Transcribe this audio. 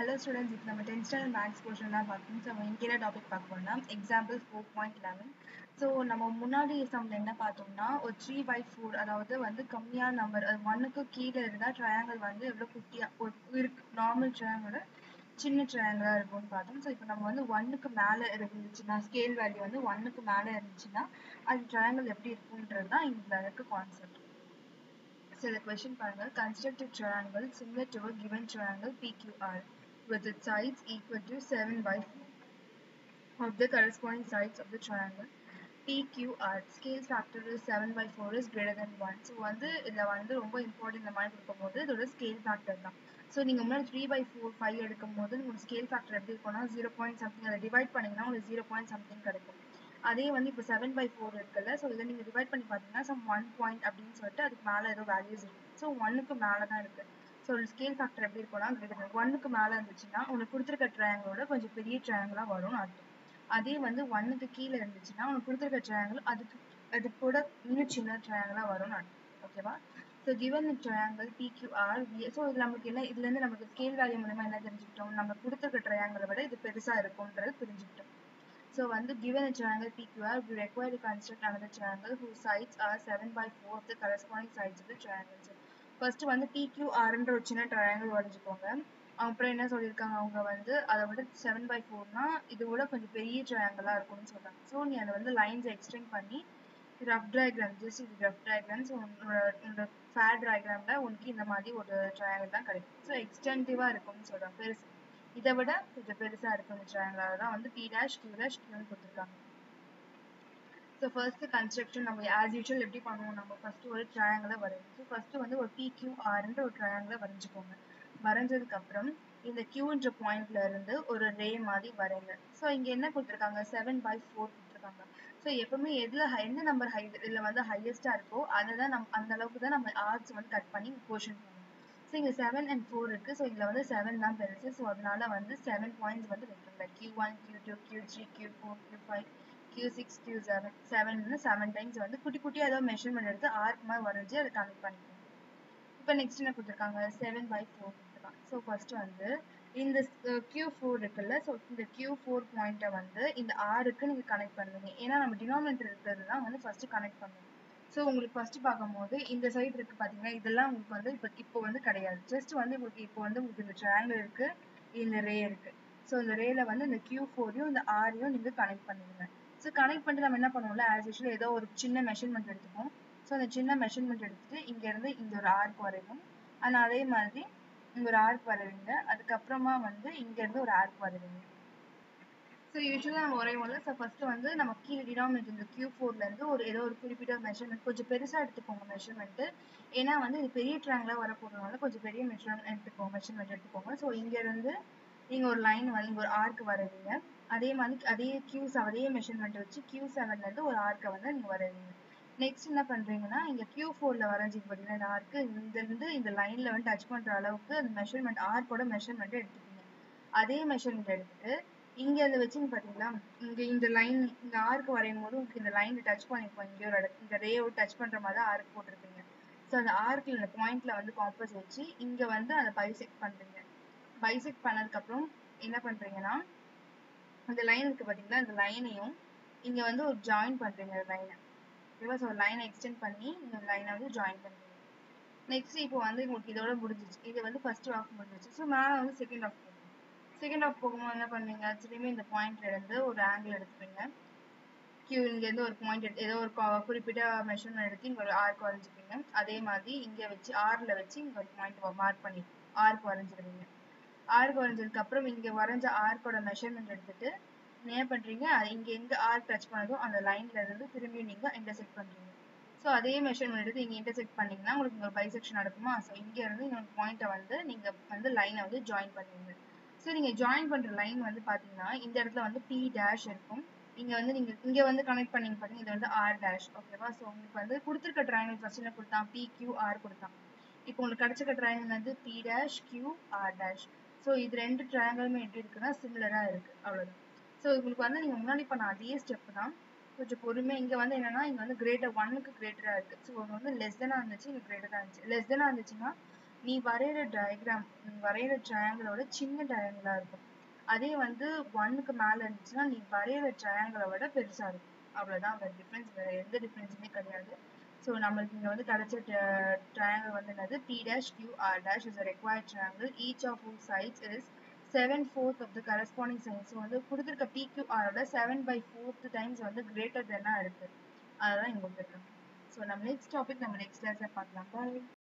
Hello students இப்போ நம்ம tenth standard maths portion தான் பார்க்கணும் ஸோ நம்ம இங்கே என்ன டாபிக் பார்க்க போறோம்னா example four point eleven so நம்ம முன்னாடி சம்மில் என்ன பார்த்தோம்னா ஒரு த்ரீ பை ஃபோர் அதாவது வந்து கம்மியான நம்பர் அது ஒன்னுக்கு கீழே இருந்தால் ட்ரையாங்கிள் வந்து எவ்வளோ குட்டியாக ஒரு இருக்கு நார்மல் ட்ரையாங்கிளோட சின்ன ட்ரையாங்கிளாக இருக்கும்னு பார்த்தோம் ஸோ இப்போ நம்ம வந்து ஒன்னுக்கு மேலே இருந்துச்சுன்னா ஸ்கேல் வேல்யூ வந்து ஒன்னுக்கு மேலே இருந்துச்சுன்னா அது ட்ரையாங்கிள் எப்படி இருக்குன்றது தான் இதில் இருக்க கான்செப்ட் So the question பாருங்க construct a triangle similar to a given triangle PQR with its sides equal to 7 by 4 of the corresponding sides of the triangle PQR scale factor is 7 by 4 is greater than 1 so வந்து இதில் வந்து ரொம்ப important இந்த மாதிரி கொடுக்கும்போது இதோட scale factor தான் so நீங்கள் முன்னாடி த்ரீ பை ஃபோர் ஃபைவ் எடுக்கும் போது உங்களுக்கு ஸ்கேல் ஃபேக்டர் எப்படி இருக்கும்னா ஜீரோ பாயிண்ட் சம்திங் அதை டிவைட் பண்ணிங்கன்னா உங்களுக்கு ஜீரோ பாயிண்ட் சம்திங் கிடைக்கும் அதே வந்து இப்போ செவன் பை ஃபோர் இருக்குல்ல ஸோ இதை நீங்கள் டிவைட் பண்ணி பார்த்தீங்கன்னா சம் ஒன் பாயிண்ட் அப்படின்னு சொல்லிட்டு அதுக்கு மேலே ஏதோ வேல்யூஸ் இருக்கு ஸோ ஒன்னுக்கு மேலே தான் இருக்கு ஸோ ஸ்கேல் ஃபேக்டர் எப்படி இருக்கும்னா கிரேட்டர் ஒன்னுக்கு மேலே இருந்துச்சுன்னா உனக்கு கொடுத்துருக்க ட்ரையாங்கிளோட கொஞ்சம் பெரிய ட்ரையாங்கிளாக வரும்னு அர்த்தம் அதே வந்து ஒன்னுக்கு கீழே இருந்துச்சுன்னா உனக்கு கொடுத்துருக்க ட்ரையாங்கிள் அதுக்கு அது கூட இன்னும் சின்ன ட்ரையாங்கிளாக வரும்னு அர்த்தம் ஓகேவா so given triangle PQR so இது நமக்கு என்ன இதுலேருந்து நமக்கு ஸ்கேல் வேல்யூ மூலமா என்ன தெரிஞ்சுக்கிட்டோம் நம்ம கொடுத்துருக்க ட்ரையாங்கிளை விட இது பெருசாக இருக்கும்ன்றது தெரிஞ்சுக்கிட்டோம் So when the given a triangle PQR, we require to construct another triangle whose sides are 7 by 4 of the corresponding sides of the triangle. So first வந்து PQRன்ற ஒரு சின்ன triangle வரைஞ்சுக்கோங்க அப்புறம் என்ன சொல்லியிருக்காங்க அவங்க வந்து அதை விட செவன் பை ஃபோர்னா இது விட கொஞ்சம் பெரிய ட்ரையாங்கிளாக இருக்கும்னு சொல்கிறாங்க ஸோ நீ அதை வந்து லைன்ஸ் எக்ஸ்டெண்ட் பண்ணி ரஃப் டயக்ராம் ஜஸ்ட் இது ரஃப் டயக்ராம் ஸோ உன்னோட உன்னோட ஃபேட் டயக்ராமில் உனக்கு இந்த மாதிரி ஒரு ட்ரையாங்கிள் தான் கிடைக்கும் ஸோ எக்ஸ்டென்டிவாக இருக்கும்னு சொல்கிறாங்க பெருசு இதை விட கொஞ்சம் பெருசா இருக்கும் இந்த ட்ரையாங்கிள் தான் வந்து பி டேஷ் கியூ டேஷ் கியூன்னு கொடுத்துருக்காங்க ஸோ ஃபர்ஸ்ட் கன்ஸ்ட்ரக்ஷன் நம்ம ஆஸ் யூஷுவல் எப்படி பண்ணுவோம் நம்ம ஃபர்ஸ்ட் ஒரு ட்ரையாங்கிளை வரையும் ஸோ ஃபர்ஸ்ட் வந்து ஒரு பி கியூ ஆர்ன்ற ஒரு ட்ரையாங்கிளை வரைஞ்சுக்கோங்க வரைஞ்சதுக்கு அப்புறம் இந்த கியூன்ற பாயிண்ட்ல இருந்து ஒரு ரே மாதிரி வரைங்க ஸோ இங்க என்ன கொடுத்துருக்காங்க செவன் பை ஃபோர் கொடுத்துருக்காங்க ஸோ எப்பவுமே எதுல எந்த நம்பர் ஹை இதுல வந்து ஹையஸ்டா இருக்கோ அதை தான் நம்ம அந்த அளவுக்கு தான் நம்ம ஆர்ட்ஸ் வந்து கட் பண்ணி போர்ஷன் பண்ணுவோம் ஸோ இங்கே செவன் அண்ட் ஃபோர் இருக்குது ஸோ இதில் வந்து செவன் தான் பெருசு ஸோ அதனால வந்து செவன் பாயிண்ட்ஸ் வந்து வைக்கணும் Q one Q two Q three Q four Q five Q six Q seven seven seven times வந்து குட்டி குட்டியாக ஏதோ மெஷர்மெண்ட் எடுத்து ஆர்க் மாதிரி வரைஞ்சி அதை கனெக்ட் பண்ணிக்கணும் இப்போ நெக்ஸ்ட் என்ன கொடுத்துருக்காங்க செவன் பை ஃபோர் கொடுத்துருக்காங்க ஸோ ஃபர்ஸ்ட் வந்து இந்த கியூ ஃபோர் இருக்குல்ல ஸோ இந்த கியூ ஃபோர் பாயிண்ட்டை வந்து இந்த ஆருக்கு நீங்கள் கனெக்ட் பண்ணுவீங்க ஏன்னா நம்ம டினாமினேட்டர் இருக்கிறது தான் வந்து ஃபர்ஸ்ட் கனெக்ட் பண்ணுவோம் ஸோ உங்களுக்கு ஃபர்ஸ்ட் பார்க்கும்போது இந்த சைடு இருக்கு பார்த்தீங்கன்னா இதெல்லாம் உங்களுக்கு வந்து இப்போ இப்போ வந்து கிடையாது ஜஸ்ட் வந்து உங்களுக்கு இப்போ வந்து உங்களுக்கு இந்த ட்ரையாங்கிள் இருக்கு இந்த ரே இருக்கு ஸோ இந்த ரேல வந்து இந்த கியூ ஃபோரையும் இந்த ஆரையும் நீங்க கனெக்ட் பண்ணிடுங்க ஸோ கனெக்ட் பண்ணிட்டு நம்ம என்ன பண்ணுவோம்ல ஆஸ் யூஷுவல் ஏதோ ஒரு சின்ன மெஷர்மெண்ட் எடுத்துப்போம் ஸோ அந்த சின்ன மெஷர்மெண்ட் எடுத்துட்டு இங்க இருந்து இந்த ஒரு ஆர்க் வரையும் ஆனால் அதே மாதிரி இங்க ஒரு ஆர்க் வரைவீங்க அதுக்கப்புறமா வந்து இங்க இருந்து ஒரு ஆர்க் வரைவீங்க ஸோ யூஸ்வலாக நம்ம வரைவோம்ல ஸோ ஃபர்ஸ்ட் வந்து நம்ம கீழே டினாமினேட் இந்த கியூ ஃபோர்லேருந்து ஒரு ஏதோ ஒரு குறிப்பிட்ட மெஷர்மெண்ட் கொஞ்சம் பெருசாக எடுத்துக்கோங்க மெஷர்மெண்ட்டு ஏன்னா வந்து இது பெரிய ட்ராங்கில் வர போகிறதுனால கொஞ்சம் பெரிய மெஷர்மெண்ட் எடுத்துக்கோங்க மெஷர்மெண்ட் எடுத்துக்கோங்க ஸோ இங்கேருந்து நீங்கள் ஒரு லைன் வந்து இங்கே ஒரு ஆர்க் வரைவீங்க அதே மாதிரி அதே கியூஸ் அதே மெஷர்மெண்ட் வச்சு கியூ செவன்லேருந்து ஒரு ஆர்க்கை வந்து நீங்கள் வரைவீங்க நெக்ஸ்ட் என்ன பண்ணுறீங்கன்னா இங்கே கியூ ஃபோரில் வரைஞ்சிக்கு பார்த்தீங்கன்னா இந்த ஆர்க்கு இங்கேருந்து இந்த லைனில் வந்து டச் பண்ணுற அளவுக்கு அந்த மெஷர்மெண்ட் ஆர்க்கோட மெஷர்மெண்ட்டை எடுத்துக்கோங்க அதே மெஷர்மெண்ட் எடுத்துட்டு இங்க அதை வச்சுன்னு பாத்தீங்களா இங்க இந்த லைன் இந்த ஆர்க் வரையும் போது உங்களுக்கு இந்த லைன் டச் பண்ணிப்போம் இங்க ஒரு இடத்து இந்த ரேவை டச் பண்ற மாதிரி தான் ஆர்க் போட்டிருப்பீங்க ஸோ அந்த ஆர்க்ல இந்த பாயிண்ட்ல வந்து காம்பஸ் வச்சு இங்க வந்து அதை பைசெக்ட் பண்றீங்க பைசெக்ட் பண்ணதுக்கு அப்புறம் என்ன பண்றீங்கன்னா இந்த லைன் இருக்கு பாத்தீங்களா இந்த லைனையும் இங்க வந்து ஒரு ஜாயின் பண்றீங்க லைனை ஓகேவா ஸோ லைனை எக்ஸ்டெண்ட் பண்ணி இந்த லைனை வந்து ஜாயின் பண்றீங்க நெக்ஸ்ட் இப்போ வந்து உங்களுக்கு இதோட முடிஞ்சிச்சு இது வந்து ஃபர்ஸ்ட் ஆஃப் முடிஞ்சிச்சு ஸோ மேலே வந்து செகண்ட் ஆஃப் செகண்ட் ஆஃப் போகும்போது என்ன பண்ணுவீங்க திரும்பி இந்த பாயிண்ட்ல இருந்து ஒரு ஆங்கிள் எடுத்துப்பீங்க கியூ இங்கேருந்து ஒரு பாயிண்ட் எடுத்து ஏதோ ஒரு குறிப்பிட்ட மெஷர்மெண்ட் எடுத்து இங்கே ஒரு ஆர்க் வரைஞ்சிப்பீங்க அதே மாதிரி இங்கே வச்சு ஆரில் வச்சு இங்கே ஒரு பாயிண்ட் மார்க் பண்ணி ஆர்க் வரைஞ்சிருவீங்க ஆர்க் வரைஞ்சதுக்கு அப்புறம் இங்கே வரைஞ்ச ஆர்க்கோட மெஷர்மெண்ட் எடுத்துட்டு என்ன பண்ணுறீங்க இங்கே எங்கே ஆர்க் டச் பண்ணதோ அந்த லைன்ல இருந்து திரும்பி நீங்கள் இன்டர்செக்ட் பண்ணுறீங்க ஸோ அதே மெஷர்மெண்ட் எடுத்து இங்கே இன்டர்செக்ட் பண்ணீங்கன்னா உங்களுக்கு இங்கே ஒரு பைசெக்ஷன் நடக்குமா ஸோ இங்கே இருந்து இந்த பாயிண்ட்டை வந்து நீங்கள் வந்து லைனை வந்து ஜாயின் பண்ணுவீங்க ஸோ நீங்கள் ஜாயின் பண்ணுற லைன் வந்து பார்த்தீங்கன்னா இந்த இடத்துல வந்து பி டேஷ் இருக்கும் இங்கே வந்து நீங்கள் இங்கே வந்து கனெக்ட் பண்ணீங்க பார்த்தீங்க இது வந்து ஆர் டேஷ் ஓகேவா ஸோ உங்களுக்கு வந்து கொடுத்துருக்க ட்ரையாங்கிள் ஃபர்ஸ்ட் என்ன கொடுத்தான் பி கியூ ஆர் கொடுத்தான் இப்போ உங்களுக்கு கிடைச்சிருக்க ட்ரையாங்கிள் வந்து P dash Q R dash so இது ரெண்டு ட்ரையாங்கிளுமே எப்படி இருக்குன்னா சிமிலராக இருக்குது அவ்வளோதான் ஸோ உங்களுக்கு வந்து நீங்கள் முன்னாடி பண்ண அதே ஸ்டெப் தான் கொஞ்சம் பொறுமை இங்கே வந்து என்னன்னா இங்கே வந்து கிரேட்டர் ஒன்னுக்கு கிரேட்டராக இருக்குது ஸோ ஒன்று வந்து லெஸ் தெனாக இருந்துச்சு இங்கே கிரேட்டராக இருந்துச்சு லெஸ் தெனாக இருந்துச்சுன்னா நீ வரைகிற டயக்ராம் வரைகிற ட்ரையாங்கிளோட சின்ன டயங்கிளாக இருக்கும் அதே வந்து ஒன்னுக்கு மேலே இருந்துச்சுன்னா நீ வரைகிற ட்ரையாங்கிளை விட பெருசாக இருக்கும் அவ்வளோதான் அந்த டிஃப்ரென்ஸ் வேறு எந்த டிஃப்ரென்ஸுமே கிடையாது ஸோ நம்மளுக்கு இங்கே வந்து கிடைச்ச ட்ரையாங்கிள் வந்து என்னது P dash Q R dash is required triangle each of who sides is seven fourth of the corresponding sides so வந்து கொடுத்துருக்க பிக்யூஆரோட செவன் பை ஃபோர்த் டைம்ஸ் வந்து கிரேட்டர் தென்னாக இருக்குது அதெல்லாம் இங்கே கொடுத்துருக்காங்க ஸோ நம்ம நெக்ஸ்ட் டாபிக் நம்ம நெக்ஸ்ட் கிளாஸில் பார்க்கலாம் பாய்